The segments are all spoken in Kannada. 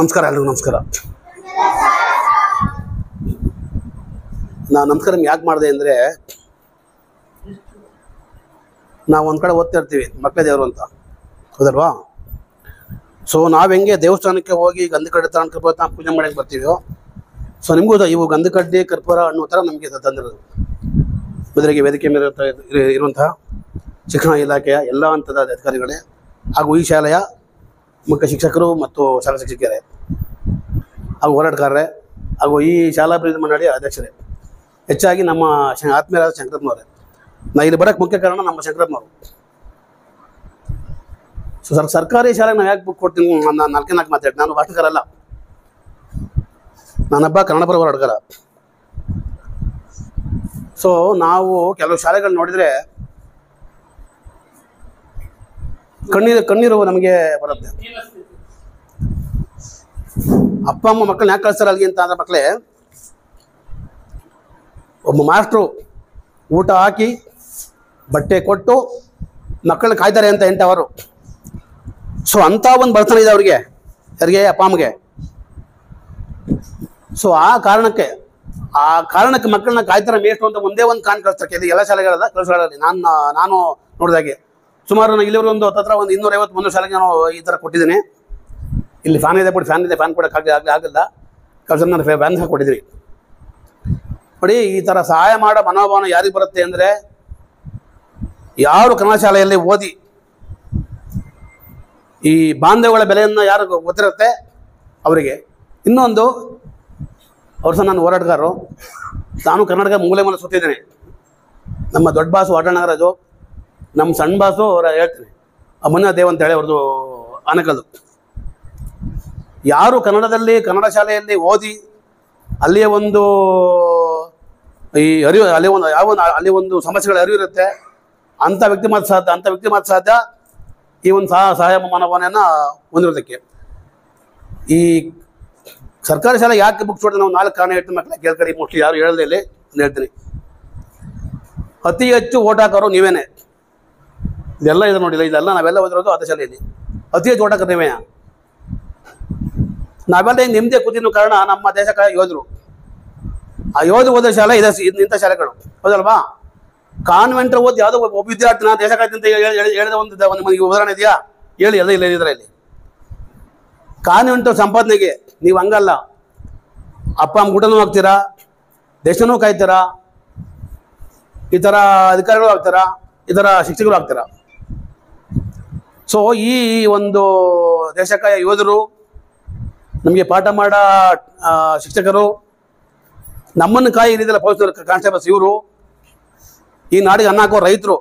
ನಮಸ್ಕಾರ ಎಲ್ರಿಗೂ ನಮಸ್ಕಾರ ನಾನು ನಮಸ್ಕಾರ ಯಾಕೆ ಮಾಡಿದೆ ಅಂದರೆ ನಾವು ಒಂದು ಕಡೆ ಓದ್ತಾ ಇರ್ತೀವಿ ಮಕ್ಕಳೇ ದೇವರು ಅಂತ ಹೌದಲ್ವಾ ಸೊ ನಾವು ಹೆಂಗೆ ದೇವಸ್ಥಾನಕ್ಕೆ ಹೋಗಿ ಗಂಧ ಕಡ್ಡಿ ತಗೊಂಡು ಕರ್ಪೂರ ತಗೊಂಡು ಪೂಜೆ ಮಾಡಕ್ಕೆ ಬರ್ತೀವೋ ಸೊ ನಿಮಗೂ ಅದೇ ಇವು ಗಂಧ ಕಡ್ಡಿ ಕರ್ಪೂರ ಅನ್ನೋ ಥರ ನಮಗೆ ತಂದಿರೋದು ಬದಲಿಗೆ ವೇದಿಕೆ ಮೇಲೆ ಇರುತ್ತ- ಇರು- ಇರುವಂತಹ ಶಿಕ್ಷಣ ಇಲಾಖೆಯ ಎಲ್ಲ ಹಂತದ ಅಧಿಕಾರಿಗಳೇ ಹಾಗೂ ಈ ಶಾಲೆಯ ಮುಖ್ಯ ಶಿಕ್ಷಕರು ಮತ್ತು ಶಾಲಾ ಶಿಕ್ಷಕಿಯರೇ ಹಾಗೂ ಹೋರಾಟಗಾರರೇ ಹಾಗೂ ಈ ಶಾಲಾ ಅಭಿವೃದ್ಧಿ ಮಂಡಳಿಯ ಅಧ್ಯಕ್ಷರೇ ಹೆಚ್ಚಾಗಿ ನಮ್ಮ ಶ- ಆತ್ಮೀಯರಾದ ಶಂಕರಪ್ಪನವರೇ ನಾ ಇಲ್ಲಿ ಬರೋಕ್ಕೆ ಮುಖ್ಯ ಕಾರಣ ನಮ್ಮ ಶಂಕರಪ್ಪನವರು ಸೊ ಸರ್ ಸರ್ಕಾರಿ ಶಾಲೆಗೆ ನಾವು ಯಾಕೆ ಬುಕ್ ಕೊಡ್ತೀನಿ ನಾನು ನಾಲ್ಕೇ ನಾಲ್ಕು ಮಾತಾಡಿ ನಾನು ಭಾಷಣಕಾರ ಅಲ್ಲ ನಾನೊಬ್ಬ ಕನ್ನಡ ಪರ ಹೋರಾಟಗಾರ ಸೊ ನಾವು ಕೆಲವು ಶಾಲೆಗಳು ನೋಡಿದರೆ ಕಣ್ಣೀರು ಕಣ್ಣೀರು ನಮಗೆ ಬರುತ್ತೆ ಅಪ್ಪ ಅಮ್ಮ ಮಕ್ಕಳನ್ನ ಯಾಕೆ ಕಳಿಸ್ತಾರೆ ಅಲ್ಲಿಗೆ ಅಂತ ಅಂದ್ರೆ ಮಕ್ಕಳೇ ಒಬ್ಬ ಮಾಸ್ಟ್ರು ಊಟ ಹಾಕಿ ಬಟ್ಟೆ ಕೊಟ್ಟು ಮಕ್ಕಳನ್ನ ಕಾಯ್ತಾರೆ ಅಂತ ಎಂಟು ಅವರು ಸೊ ಅಂಥ ಒಂದು ಬರ್ತನ ಇದೆ ಅವ್ರಿಗೆ ಯಾರಿಗೆ ಅಪ್ಪ ಅಮ್ಮಗೆ ಸೊ ಆ ಕಾರಣಕ್ಕೆ ಆ ಕಾರಣಕ್ಕೆ ಮಕ್ಕಳನ್ನ ಕಾಯ್ತಾರೆ ಮೇಷ್ಟು ಅಂತ ಒಂದೇ ಒಂದು ಕಾರಣ ಕಳಿಸ್ತಾರೆ ಕೆಲವು ಎಲ್ಲ ಶಾಲೆಗಳಲ್ಲ ಕೆಲವು ಶಾಲೆಗಳಲ್ಲಿ ನಾನು ನಾನು ನೋಡಿದಾಗೆ ಸುಮಾರು ನಾನು ಇಲ್ಲಿವರೆಗೆ ಒಂದು ಹತ್ತತ್ರ ಒಂದು ಇನ್ನೂರೈವತ್ತು ಮುನ್ನೂರು ಶಾಲೆಗೆ ನಾನು ಈ ಥರ ಕೊಟ್ಟಿದ್ದೀನಿ ಇಲ್ಲಿ ಫ್ಯಾನ್ ಇದೆ ಬಿಡಿ ಫ್ಯಾನ್ ಇದೆ ಫ್ಯಾನ್ ಕೊಡೋಕ್ಕಾಗಲಿ ಆಗಲಿ ಆಗಲ್ಲ ಕೆಲಸ ನಾನು ಫ್ಯಾನ್ ಸಹ ಕೊಟ್ಟಿದ್ದೀನಿ ನೋಡಿ ಈ ಥರ ಸಹಾಯ ಮಾಡೋ ಮನೋಭಾವನೆ ಯಾರಿಗೆ ಬರುತ್ತೆ ಅಂದರೆ ಯಾರು ಕನ್ನಡ ಶಾಲೆಯಲ್ಲಿ ಓದಿ ಈ ಬಾಂಧವ್ಯಗಳ ಬೆಲೆಯನ್ನು ಯಾರು ಗೊತ್ತಿರುತ್ತೆ ಅವರಿಗೆ ಇನ್ನೊಂದು ಅವ್ರು ಸಹ ನಾನು ಹೋರಾಟಗಾರರು ನಾನು ಕರ್ನಾಟಕ ಮೂಲೆ ಮೂಲೆ ಸುತ್ತಿದ್ದೇನೆ ನಮ್ಮ ದೊಡ್ಡ ಬಾಸು ವಾಟನಗರಾಜು ನಮ್ಮ ಸಣ್ಣ ಬಾಸು ಅವರ ಹೇಳ್ತೀನಿ ಅಮ್ಮನ ದೇವ್ ಅಂತ ಹೇಳಿ ಅವ್ರದ್ದು ಆನಕಲ್ದು ಯಾರು ಕನ್ನಡದಲ್ಲಿ ಕನ್ನಡ ಶಾಲೆಯಲ್ಲಿ ಓದಿ ಅಲ್ಲಿಯ ಒಂದು ಈ ಅರಿವು ಅಲ್ಲಿ ಒಂದು ಯಾವ ಒಂದು ಅಲ್ಲಿ ಒಂದು ಸಮಸ್ಯೆಗಳ ಅರಿವು ಇರುತ್ತೆ ಅಂಥ ವ್ಯಕ್ತಿ ಮಾತ್ರ ಸಾಧ್ಯ ಅಂಥ ವ್ಯಕ್ತಿ ಮಾತ್ರ ಸಾಧ್ಯ ಈ ಒಂದು ಸಹ ಸಹಾಯ ಮನೋಭಾವನೆಯನ್ನು ಹೊಂದಿರೋದಕ್ಕೆ ಈ ಸರ್ಕಾರಿ ಶಾಲೆ ಯಾಕೆ ಬುಕ್ಸ್ ಹೊಡೆದು ನಾವು ನಾಲ್ಕು ಕಾರಣ ಹೇಳ್ತೀನಿ ಮಕ್ಕಳ ಕೇಳ್ಕಡಿ ಮೋಸ್ಟ್ಲಿ ಯಾರು ಹೇಳದೇ ಇಲ್ಲಿ ಅಂತ ಹೇಳ್ತೀನಿ ಅತಿ ಹೆಚ್ಚು ಓಟ್ ಹಾಕೋರು ನೀವೇನೆ ಇದೆಲ್ಲ ಇದೆ ನೋಡಿಲ್ಲ ಇದೆಲ್ಲ ನಾವೆಲ್ಲ ಓದಿರೋದು ಅದೇ ಶಾಲೆಯಲ್ಲಿ ಅತಿ ಹೆಚ್ಚು ಓಟ್ ಹಾಕೋದು ನೀವೇ ನಾವೆಲ್ಲ ಹಿಂಗೆ ನಿಮ್ಮದೇ ಕೂತಿರೋ ಕಾರಣ ನಮ್ಮ ದೇಶಕ್ಕೆ ಯೋಧರು ಆ ಯೋಧ ಓದೋ ಶಾಲೆ ಇದೆ ಇದ್- ಇಂಥ ಶಾಲೆಗಳು ಹೌದಲ್ವಾ ಕಾನ್ವೆಂಟ್ ಓದಿ ಯಾವುದೋ ಒಬ್ಬ ಒಬ್ಬ ವಿದ್ಯಾರ್ಥಿ ನಾನು ದೇಶಕ್ಕಾಯ್ತು ಅಂತ ಹೇಳಿ- ಹೇಳಿ- ಹೇಳಿದ ಒಂದು ದ- ಒಂದು ನಿಮಗೆ ಉದಾಹರಣೆ ಇದೆಯಾ ಹೇಳಿ ಎಲ್ಲ ಇಲ್ಲ ಇದರಲ್ಲಿ ಕಾನ್ವೆಂಟ್ ಸಂಪಾದನೆಗೆ ನೀವು ಹಂಗಲ್ಲ ಅಪ್ಪ ಅಮ್ಮ ಊಟನೂ ಹಾಕ್ತೀರಾ ದೇಶನೂ ಕಾಯ್ತೀರಾ ಈ ಥರ ಅಧಿಕಾರಿಗಳು ಆಗ್ತಾರಾ ಈ ಥರ ಶಿಕ್ಷಕರು ಆಗ್ತಾರಾ ಸೊ ಈ ಒಂದು ದೇಶಕಾಯ ಯೋಧರು ನಮಗೆ ಪಾಠ ಮಾಡೋ ಆ, ಶಿಕ್ಷಕರು ನಮ್ಮನ್ನು ಕಾಯಿ ಏನಿದೆಯಲ್ಲ ಪೊಲೀಸರು ಕಾನ್ಸ್ಟೇಬಲ್ಸ್ ಇವರು ಈ ನಾಡಿಗೆ ಅನ್ನ ಹಾಕೋ ರೈತರು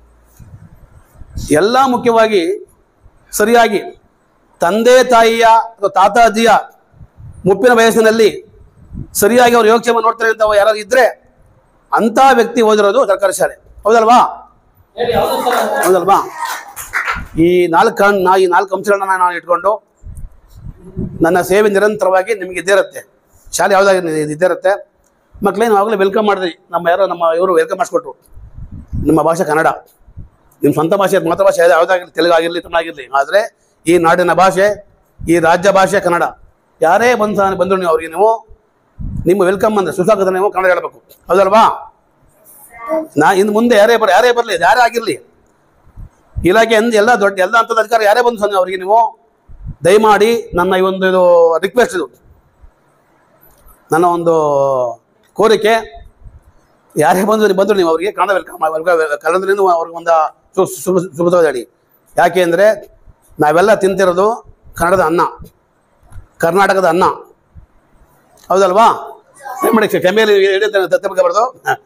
ಎಲ್ಲ ಮುಖ್ಯವಾಗಿ ಸರಿಯಾಗಿ ತಂದೆ ತಾಯಿಯ ಅಥವಾ ತಾತ ಅಜ್ಜಿಯ ಮುಪ್ಪಿನ ವಯಸ್ಸಿನಲ್ಲಿ ಸರಿಯಾಗಿ ಅವ್ರು ಯೋಗಕ್ಷೇಮ ನೋಡ್ತಾರೆ ಅಂತ ಯಾರಾದ್ರು ಇದ್ರೆ ಅಂಥ ವ್ಯಕ್ತಿ ಓದಿರೋದು ಸರ್ಕಾರಿ ಶಾಲೆ ಹೌದಲ್ವಾ ಹೌದಲ್ವಾ ಈ ನಾಲ್ಕು ಕಾರಣ ನಾ ಈ ನಾಲ್ಕು ಅಂಶಗಳನ್ನ ನಾನು ಇಟ್ಕೊಂಡು ನನ್ನ ಸೇವೆ ನಿರಂತರವಾಗಿ ನಿಮಗೆ ಇದ್ದೇ ಇರುತ್ತೆ ಶಾಲೆ ಯಾವುದಾಗಿ ಇದ್ದೇ ಇರುತ್ತೆ ಮಕ್ಕಳೇನು ಆವಾಗಲೇ ವೆಲ್ಕಮ್ ಮಾಡಿದ್ರಿ ನಮ್ಮ ಯಾರೋ ನಮ್ಮ ಇವರು ವೆಲ್ಕಮ್ ಮಾಡಿಸ್ಕೊಟ್ರು ನಿಮ್ಮ ಭಾಷೆ ಕನ್ನಡ ನಿಮ್ಮ ಸ್ವಂತ ಭಾಷೆ ಮಾತೃಭಾಷೆ ಯಾವ್ದು- ಯಾವುದಾಗಿರಲಿ ತೆಲುಗು ಆಗಿರಲಿ ತಮಿಳು ಆಗಿರಲಿ ಆದರೆ ಈ ನಾಡಿನ ಭಾಷೆ ಈ ರಾಜ್ಯ ಭಾಷೆ ಕನ್ನಡ ಯಾರೇ ಬಂದು ಬಂದರು ನೀವು ಅವ್ರಿಗೆ ನೀವು ನಿಮ್ಮ ವೆಲ್ಕಮ್ ಅಂದರೆ ಸುಸ್ವಾಗತ ನೀವು ಕನ್ನಡ ಹೇಳಬೇಕು ಹೌದಲ್ವಾ ನಾ ಇನ್ನು ಮುಂದೆ ಯಾರೇ ಬರ ಯಾರೇ ಬರಲಿ ಯಾರೇ ಆಗಿರಲಿ ಇಲಾಖೆ ಅಂದ್ ಎಲ್ಲ ದೊಡ್ಡ ಎಲ್ಲ ಹಂತದ ಅಧಿಕಾರಿ ಯಾರೇ ಬಂದು ಸಂಜೆ ಅವರಿಗೆ ನೀವು ದಯಮಾಡಿ ನನ್ನ ಈ ಒಂದು ಇದು ರಿಕ್ವೆಸ್ಟ್ ಇದು ನನ್ನ ಒಂದು ಕೋರಿಕೆ ಯಾರೇ ಬಂದು ಬಂದರು ನೀವು ಅವರಿಗೆ ಕನ್ನಡ ವೆಲ್ಕಮ್ ಕನ್ನಡದಿಂದ ಅವ್ರಿಗೆ ಒಂದು ಶು- ಶುಭ ಶುಭವಾದ ಹೇಳಿ ಯಾಕೆ ಅಂದರೆ ನಾವೆಲ್ಲ ತಿಂತಿರೋದು ಕನ್ನಡದ ಅನ್ನ ಕರ್ನಾಟಕದ ಅನ್ನ ಹೌದಲ್ವಾ ಮಾಡಿ ಕೆಮ್ಮೆಯಲ್ಲಿ ತಪ್ಪಬಾರ್ದು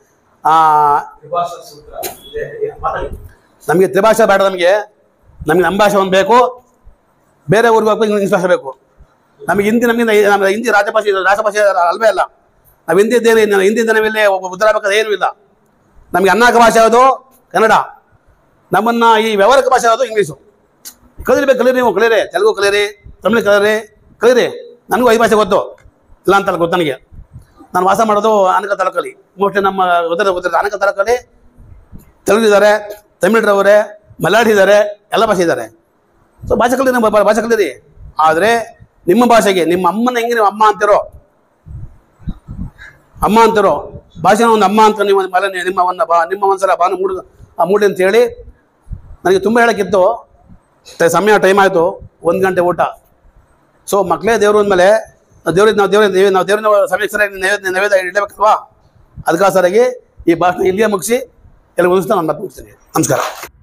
ನಮಗೆ ತ್ರಿಭಾಷೆ ಬೇಡ ನಮಗೆ ನಮಗೆ ನಮ್ಮ ಭಾಷೆ ಒಂದು ಬೇಕು ಬೇರೆ ಊರಿಗೆ ಹೋಗ್ಬೇಕು ಇಂಗ್ಲೀಷ್ ಭಾಷೆ ಬೇಕು ನಮಗೆ ಹಿಂದಿ ನಮಗೆ ನಮ್ಮ ಹಿಂದಿ ರಾಜಭಾಷೆ ರಾಜಭಾಷೆ ಅಲ್ವೇ ಅಲ್ಲ ನಾವು ಹಿಂದಿ ಇದ್ದೇನೆ ಹಿಂದಿ ನಾವಿಲ್ಲಿ ಉತ್ತರಾಗಬೇಕಾದ ಏನೂ ಇಲ್ಲ ನಮಗೆ ಅನ್ನಾಕ ಭಾಷೆ ಯಾವುದು ಕನ್ನಡ ನಮ್ಮನ್ನ ಈ ವ್ಯವಹಾರಿಕ ಭಾಷೆ ಯಾವುದು ಇಂಗ್ಲೀಷು ಕಲಿಬೇಕು ಕಲೀರಿ ನೀವು ಕಲೀರಿ ತೆಲುಗು ಕಲೀರಿ ತಮಿಳು ಕಲೀರಿ ಕಲೀರಿ ನನಗೂ ಐದು ಭಾಷೆ ಗೊತ್ತು ಇಲ್ಲ ಅಂತಲ್ಲ ಗೊತ್ತು ನನಗೆ ನಾನು ವಾಸ ಮಾಡೋದು ಆನಕ ತಾಲೂಕಲ್ಲಿ ಮೋಸ್ಟ್ಲಿ ನಮ್ಮ ಉತ್ತರ ಉತ್ತರ ಆನಕ ತಾಲೂಕಲ್ಲಿ ತೆಲುಗು ಇದ್ದಾರೆ ತಮಿಳ್ರವರೇ ಮಲಯಾಳಿ ಇದ್ದಾರೆ ಎಲ್ಲ ಭಾಷೆ ಇದ್ದಾರೆ ಸೊ ಭಾಷೆ ಕಲೀರಿ ನಮ್ಮ ಭಾಷೆ ಕಲೀರಿ ಆದರೆ ನಿಮ್ಮ ಭಾಷೆಗೆ ನಿಮ್ಮ ಅಮ್ಮನ ಹೆಂಗೆ ನೀವು ಅಮ್ಮ ಅಂತಿರೋ ಅಮ್ಮ ಅಂತಿರೋ ಭಾಷೆನ ಒಂದು ಅಮ್ಮ ಅಂತ ನೀವು ಮಲ ನಿಮ್ಮ ಒಂದು ಬಾ ನಿಮ್ಮ ಒಂದ್ಸಲ ಬಾನು ಮೂಡು ಆ ಮೂಡಿ ಅಂತ ಹೇಳಿ ನನಗೆ ತುಂಬ ಹೇಳೋಕ್ಕಿತ್ತು ಟ- ಸಮಯ ಟೈಮ್ ಆಯಿತು ಒಂದು ಗಂಟೆ ಊಟ ಸೊ ಮಕ್ಕಳೇ ದೇವರು ಅಂದಮೇಲೆ ದೇವ್ರಿಗೆ ನಾವು ದೇವ್ರಿಗೆ ನಾವು ದೇವ್ರನ್ನ ಸಮಯಕ್ಕೆ ಸರಿಯಾಗಿ ನೈವೇದ್ಯ ನೈವೇದ್ಯ ಇಡಬೇಕಲ್ವಾ ಅದಕ್ಕೋಸ್ಕರಾಗಿ ಈ ಭಾಷಣ ಇಲ್ಲಿಯೇ ಮುಗಿಸಿ ಎಲ್ಲ ಮುಗಿಸ್ತಾ ನಾನು ಮತ್ತೆ ಮುಗಿಸ್ತೀನಿ ನಮಸ್ಕಾರ